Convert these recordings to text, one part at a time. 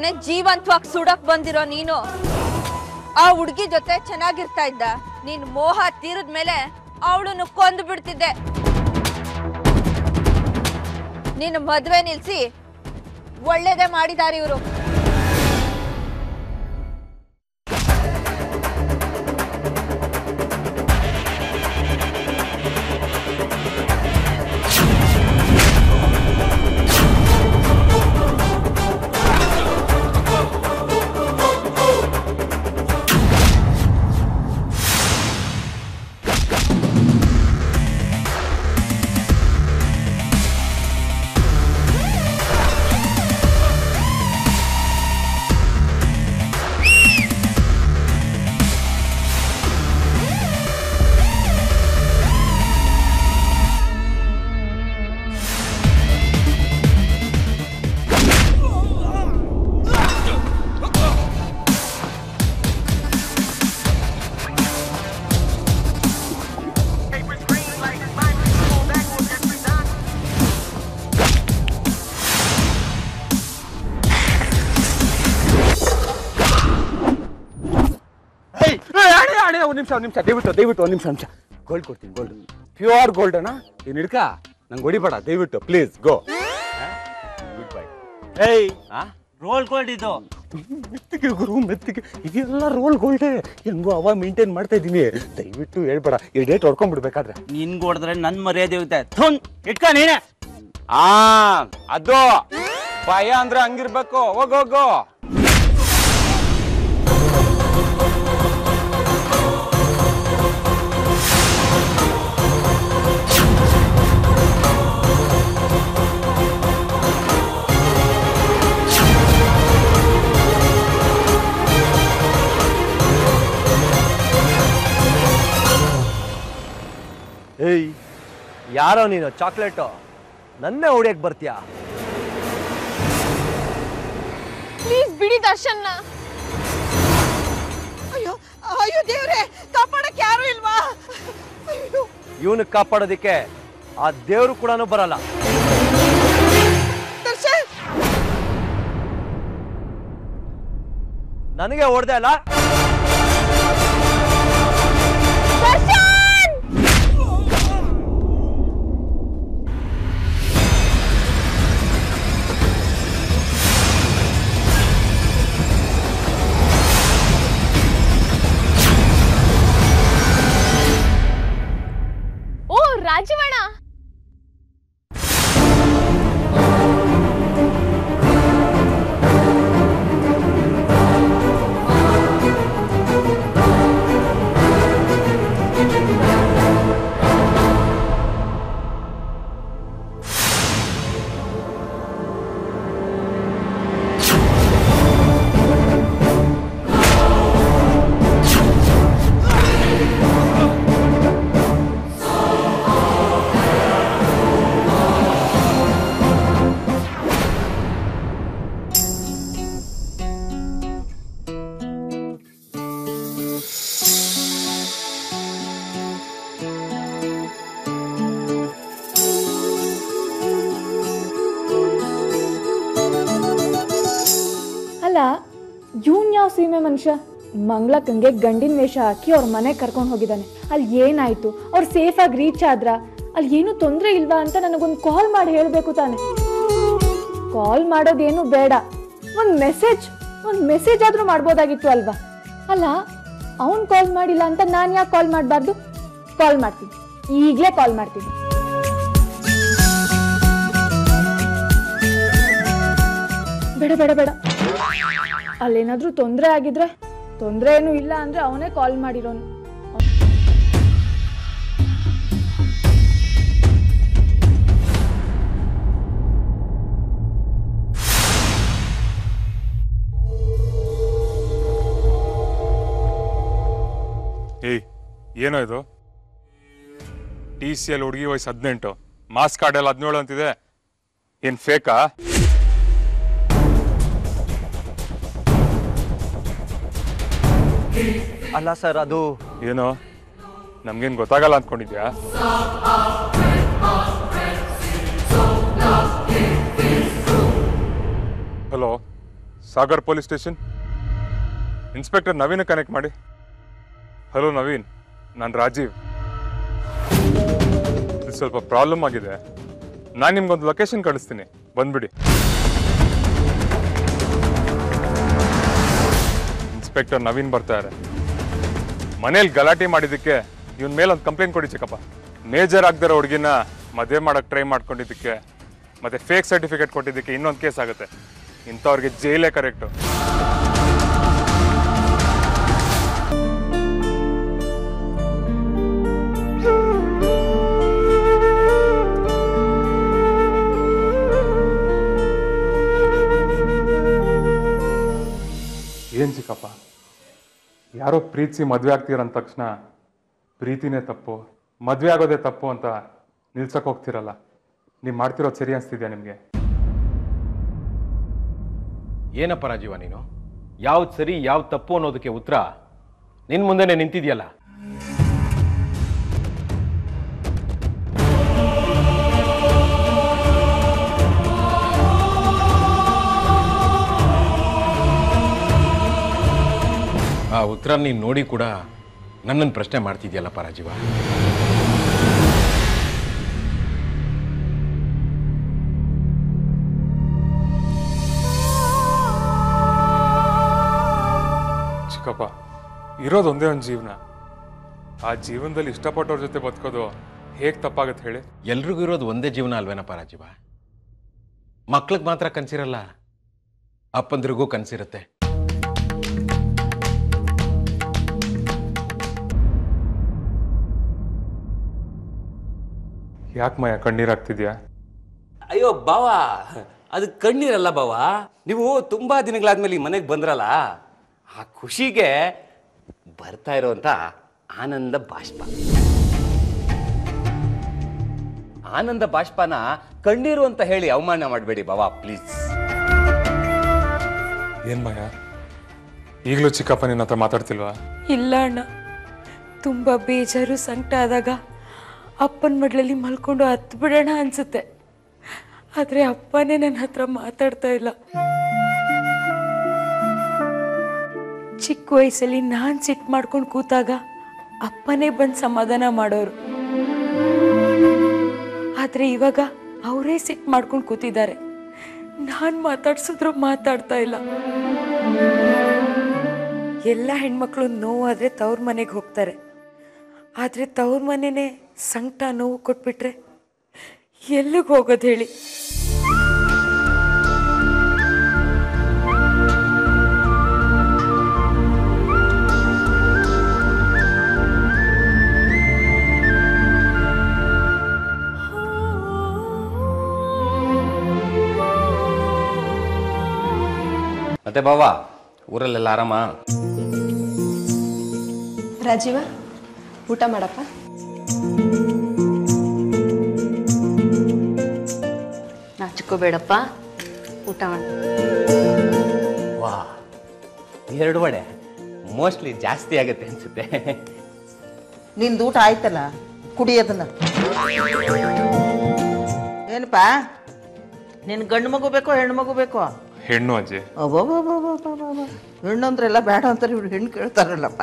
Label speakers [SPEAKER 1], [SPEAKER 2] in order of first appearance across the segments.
[SPEAKER 1] ಹುಡುಗಿನೇ ಜೀವಂತವಾಗಿ ಸುಡಕ್ ಬಂದಿರೋ ನೀನು ಆ ಹುಡುಗಿ ಜೊತೆ ಚೆನ್ನಾಗಿರ್ತಾ ಇದ್ದ ನೀನ್ ಮೋಹ ತೀರದ ಮೇಲೆ ಅವಳನ್ನು ಕೊಂದು ಬಿಡ್ತಿದ್ದೆ ನೀನು ಮದ್ವೆ ನಿಲ್ಸಿ ಒಳ್ಳೇದೇ ಮಾಡಿದಾರೆ ಇವರು
[SPEAKER 2] ಏಯ್, ಏಯ್, ಅಣೆ ಅಣೆ ಒಂದು ನಿಮಿಷ ಒಂದು ನಿಮಿಷ ದಯವಿಟ್ಟು ದಯವಿಟ್ಟು ಒಂದು ನಿಮಿಷ ನಿಮಿಷ ಗೋಲ್ಡ್ ಕೊಡ್ತೀನಿ ಗೋಲ್ಡ್ ಪ್ಯೂರ್ ಗೋಲ್ಡ್ ಅಣ್ಣ ನೀನು ಹಿಡ್ಕ ನಂಗೆ ಹೊಡಿಬೇಡ ದಯವಿಟ್ಟು ಪ್ಲೀಸ್ ಗೋ ಗುಡ್ ಬೈ
[SPEAKER 3] ಏಯ್
[SPEAKER 2] ಆ
[SPEAKER 3] ರೋಲ್ ಗೋಲ್ಡ್ ಇದು
[SPEAKER 2] ಮೆತ್ತಿಗೆ ಗುರು ಮೆತ್ತಿಗೆ ಇದೆಲ್ಲ ರೋಲ್ ಗೋಲ್ಡೇ ಹೆಂಗೋ ಅವ ಮೇಂಟೈನ್ ಮಾಡ್ತಾ ಇದ್ದೀನಿ ದಯವಿಟ್ಟು ಹೇಳ್ಬೇಡ ಈ ಡೇಟ್ ಹೊಡ್ಕೊಂಡ್ಬಿಡ್ಬೇಕಾದ್ರೆ
[SPEAKER 3] ನಿನ್ಗೆ ಹೊಡೆದ್ರೆ ನನ್ ಮರ್ಯಾದೆ ಹೋಗುತ್ತೆ ಥುನ್ ಇಟ್ಕ ನೀನೆ
[SPEAKER 2] ಆ ಅದು ಭಯ ಅಂದ್ರೆ ಹಂಗಿರ್ಬೇಕು ಹೋಗೋಗೋ
[SPEAKER 4] ಏಯ್ ಯಾರೋ ನೀನು ಚಾಕ್ಲೇಟು ನನ್ನೇ ಹೊಡಿಯಕ್ ಬರ್ತೀಯಾ
[SPEAKER 1] ಪ್ಲೀಸ್ ಬಿಡಿ ದರ್ಶನ್ನ ಅಯ್ಯೋ ಅಯ್ಯೋ ದೇವ್ರೆ ಕಾಪಾಡಕ್ ಯಾರು ಇಲ್ವಾ ಅಯ್ಯೋ
[SPEAKER 4] ಇವನು ಕಾಪಾಡೋದಿಕ್ಕೆ ಆ ದೇವ್ರು ಕೂಡ ಬರಲ್ಲ
[SPEAKER 1] ದರ್ಶನ್
[SPEAKER 4] ನನಗೆ ಹೊಡೆದೆ ಅಲ್ಲ
[SPEAKER 1] ದರ್ಶನ್
[SPEAKER 5] ಓ ರಾಜವಣ
[SPEAKER 6] ಅಲ್ಲ ಇವನ್ ಯಾವ ಸೀಮೆ ಮನುಷ್ಯ ಮಂಗ್ಲಕ್ಕಂಗೆ ಗಂಡಿನ ವೇಷ ಹಾಕಿ ಅವ್ರ ಮನೆಗೆ ಕರ್ಕೊಂಡು ಹೋಗಿದ್ದಾನೆ ಅಲ್ಲಿ ಏನಾಯ್ತು ಅವ್ರು ಸೇಫಾಗಿ ರೀಚ್ ಆದ್ರ ಅಲ್ಲಿ ಏನು ತೊಂದರೆ ಇಲ್ವಾ ಅಂತ ನನಗೊಂದು ಕಾಲ್ ಮಾಡಿ ಹೇಳಬೇಕು ತಾನೆ ಕಾಲ್ ಮಾಡೋದೇನು ಬೇಡ ಒಂದು ಮೆಸೇಜ್ ಒಂದು ಮೆಸೇಜ್ ಆದ್ರೂ ಮಾಡ್ಬೋದಾಗಿತ್ತು ಅಲ್ವಾ ಅಲ್ಲ ಅವನ್ ಕಾಲ್ ಮಾಡಿಲ್ಲ ಅಂತ ನಾನು ಯಾಕೆ ಕಾಲ್ ಮಾಡಬಾರ್ದು ಕಾಲ್ ಮಾಡ್ತೀನಿ ಈಗಲೇ ಕಾಲ್ ಮಾಡ್ತೀನಿ ಬೇಡ ಬೇಡ ಬೇಡ ಅಲ್ಲೇನಾದ್ರೂ ತೊಂದರೆ ಆಗಿದ್ರೆ ತೊಂದರೆ ಏನು ಇಲ್ಲ ಅಂದ್ರೆ ಅವನೇ ಕಾಲ್ ಮಾಡಿರೋನು
[SPEAKER 7] ಏಯ್ ಏನೋ ಇದು ಟಿ ಸಿ ಅಲ್ಲಿ ಹುಡುಗಿ ವಯಸ್ಸು ಹದಿನೆಂಟು ಮಾಸ್ ಕಾರ್ಡ್ ಎಲ್ಲ ಹದಿನೇಳು ಅಂತಿದೆ ಏನ್ ಫೇಕಾ
[SPEAKER 4] ಅಲ್ಲ ಸರ್ ಅದು
[SPEAKER 7] ಏನೋ ನಮ್ಗೇನ್ ಗೊತ್ತಾಗಲ್ಲ ಅಂದ್ಕೊಂಡಿದ್ಯಾ hello Sagar police station inspector Naveen connect ಮಾಡಿ ಹಲೋ ನವೀನ್ ನಾನು ರಾಜೀವ್ ಇದು ಸ್ವಲ್ಪ ಪ್ರಾಬ್ಲಮ್ ಆಗಿದೆ ನಾನು ನಿಮ್ಗೊಂದು ಲೊಕೇಶನ್ ಕಳಿಸ್ತೀನಿ ಬಂದ್ಬಿಡಿ ಇನ್ಸ್ಪೆಕ್ಟರ್ ನವೀನ್ ಬರ್ತಾರೆ ಮನೇಲಿ ಗಲಾಟೆ ಮಾಡಿದ್ದಕ್ಕೆ ಇವನ್ ಮೇಲೆ ಒಂದು ಕಂಪ್ಲೇಂಟ್ ಕೊಡಿ ಚಿಕ್ಕಪ್ಪ ಮೇಜರ್ ಆಗದಿರೋ ಹುಡುಗಿನ ಮದುವೆ ಮಾಡಕ್ ಟ್ರೈ ಮಾಡ್ಕೊಂಡಿದ್ದಕ್ಕೆ ಮತ್ತೆ ಫೇಕ್ ಸರ್ಟಿಫಿಕೇಟ್ ಕೊಟ್ಟಿದ್ದಕ್ಕೆ ಇನ್ನೊಂದು ಕೇಸ್ ಆಗುತ್ತೆ ಇಂಥವ್ರಿಗೆ ಜೈಲೇ ಕರೆಕ್ಟು ಏನ್ ಚಿಕ್ಕಪ್ಪ ಯಾರೋ ಪ್ರೀತಿಸಿ ಮದುವೆ ಆಗ್ತೀರಂದ ತಕ್ಷಣ ಪ್ರೀತಿನೇ ತಪ್ಪು ಮದುವೆ ಆಗೋದೇ ತಪ್ಪು ಅಂತ ನಿಲ್ಸಕ್ ಹೋಗ್ತಿರಲ್ಲ ನೀವು ಮಾಡ್ತಿರೋದು ಸರಿ ಅನಿಸ್ತಿದ್ಯಾ ನಿಮಗೆ
[SPEAKER 4] ಏನಪ್ಪ ರಾಜೀವ ನೀನು ಯಾವ್ದು ಸರಿ ಯಾವ್ದು ತಪ್ಪು ಅನ್ನೋದಕ್ಕೆ ಉತ್ತರ ನಿನ್ ಮುಂದೆನೆ ನಿಂತಿದ್ಯಲ್ಲ ಆ ಉತ್ತರ ನೀನು ನೋಡಿ ಕೂಡ ನನ್ನನ್ನು ಪ್ರಶ್ನೆ ಮಾಡ್ತಿದ್ಯಲ್ಲಪ್ಪ ರಾಜೀವ
[SPEAKER 7] ಚಿಕ್ಕಪ್ಪ ಇರೋದು ಒಂದೇ ಒಂದು ಜೀವನ ಆ ಜೀವನದಲ್ಲಿ ಇಷ್ಟಪಟ್ಟವ್ರ ಜೊತೆ ಬದುಕೋದು ಹೇಗೆ ತಪ್ಪಾಗತ್ತೆ ಹೇಳಿ
[SPEAKER 4] ಎಲ್ರಿಗೂ ಇರೋದು ಒಂದೇ ಜೀವನ ಅಲ್ವೇನಪ್ಪ ರಾಜೀವ ಮಕ್ಳಿಗೆ ಮಾತ್ರ ಕನ್ಸಿರಲ್ಲ ಅಪ್ಪಂದ್ರಿಗೂ ಕನ್ಸಿರುತ್ತೆ
[SPEAKER 7] ಯಾಕೆ ಮಯ ಕಣ್ಣೀರಾಗ್ತಿದ್ಯಾ
[SPEAKER 5] ಅಯ್ಯೋ ಬಾವ ಅದು ಕಣ್ಣೀರಲ್ಲ ಬಾವ ನೀವು ತುಂಬಾ ದಿನಗಳಾದ್ಮೇಲೆ ಈ ಮನೆಗೆ ಬಂದ್ರಲ್ಲ ಆ ಖುಷಿಗೆ ಬರ್ತಾ ಇರೋಂಥ ಆನಂದ ಬಾಷ್ಪ ಆನಂದ ಬಾಷ್ಪನ ಕಣ್ಣೀರು ಅಂತ ಹೇಳಿ ಅವಮಾನ ಮಾಡಬೇಡಿ ಬಾವ ಪ್ಲೀಸ್
[SPEAKER 7] ಏನ್ ಮಯ ಈಗಲೂ ಚಿಕ್ಕಪ್ಪ ನಿನ್ನ ಹತ್ರ ಮಾತಾಡ್ತಿಲ್ವಾ
[SPEAKER 8] ಇಲ್ಲ ಅಣ್ಣ ತುಂಬ ಬೇಜಾರು ಸಂಕಟ ಆದಾಗ ಅಪ್ಪನ ಮಡ್ಲಲ್ಲಿ ಮಲ್ಕೊಂಡು ಹತ್ತು ಬಿಡೋಣ ಅನ್ಸುತ್ತೆ ಆದರೆ ಅಪ್ಪನೇ ನನ್ನ ಹತ್ರ ಮಾತಾಡ್ತಾ ಇಲ್ಲ ಚಿಕ್ಕ ವಯಸ್ಸಲ್ಲಿ ನಾನು ಸಿಟ್ಟು ಮಾಡ್ಕೊಂಡು ಕೂತಾಗ ಅಪ್ಪನೇ ಬಂದು ಸಮಾಧಾನ ಮಾಡೋರು ಆದರೆ ಇವಾಗ ಅವರೇ ಸಿಟ್ಟು ಮಾಡ್ಕೊಂಡು ಕೂತಿದ್ದಾರೆ ನಾನು ಮಾತಾಡ್ಸಿದ್ರು ಮಾತಾಡ್ತಾ ಇಲ್ಲ ಎಲ್ಲ ಹೆಣ್ಮಕ್ಳು ನೋವಾದರೆ ತವ್ರ ಮನೆಗೆ ಹೋಗ್ತಾರೆ ಆದರೆ ತವ್ರ ಮನೆನೇ ಸಂಕಟ ನೋವು ಕೊಟ್ಬಿಟ್ರೆ ಎಲ್ಲಿಗೆ ಹೋಗೋದು ಹೇಳಿ
[SPEAKER 5] ಮತ್ತೆ ಬಾವ ಊರಲ್ಲೆಲ್ಲ ಆರಾಮ
[SPEAKER 9] ರಾಜೀವ ಊಟ ಮಾಡಪ್ಪ ನಾಚಿಕೋಬೇಡಪ್ಪ ಊಟ ಮಾಡ
[SPEAKER 5] ವಾ ಎರಡು ವಡೆ ಮೋಸ್ಟ್ಲಿ ಜಾಸ್ತಿ ಆಗುತ್ತೆ ಅನ್ಸುತ್ತೆ
[SPEAKER 10] ನಿಂದು ಊಟ ಆಯ್ತಲ್ಲ ಕುಡಿಯೋದನ್ನ ಏನಪ್ಪ ನಿನ್ ಗಂಡು ಮಗು ಬೇಕೋ ಹೆಣ್ಣು ಮಗು ಬೇಕೋ
[SPEAKER 7] ಹೆಣ್ಣು ಅಜ್ಜಿ
[SPEAKER 10] ಅಬ್ಬಬ್ಬಬ್ಬಬ್ಬಬ್ಬಬ್ಬ. ಹೆಣ್ಣು ಅಂದ್ರೆಲ್ಲ ಬೇಡ ಅಂತಾರೆ ಇವ್ರು ಹೆಣ್ಣು ಕೇಳ್ತಾರಲ್ಲಪ್ಪ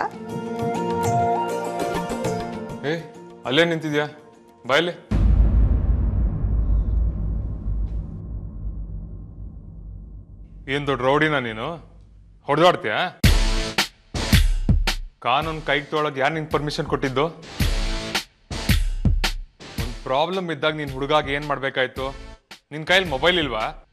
[SPEAKER 7] ಏ ಅಲ್ಲೇ ನಿಂತಿದ್ಯಾ ಬಾಯಲ್ಲಿ ಏನ್ ದೊಡ್ಡ ರೌಡಿನ ನೀನು ಹೊಡೆದಾಡ್ತೀಯಾ ಕಾನೂನು ಕೈಗೆ ತೊಗೊಳಕ್ ಯಾರು ನಿಂಗೆ ಪರ್ಮಿಷನ್ ಕೊಟ್ಟಿದ್ದು ಒಂದು ಪ್ರಾಬ್ಲಮ್ ಇದ್ದಾಗ ನೀನು ಹುಡುಗಾಗ ಏನು ಮಾಡ್ಬೇಕಾಯ್ತು ನಿನ್ನ ಕೈಯಲ್ಲಿ ಮೊಬೈಲ್ ಇಲ್ವಾ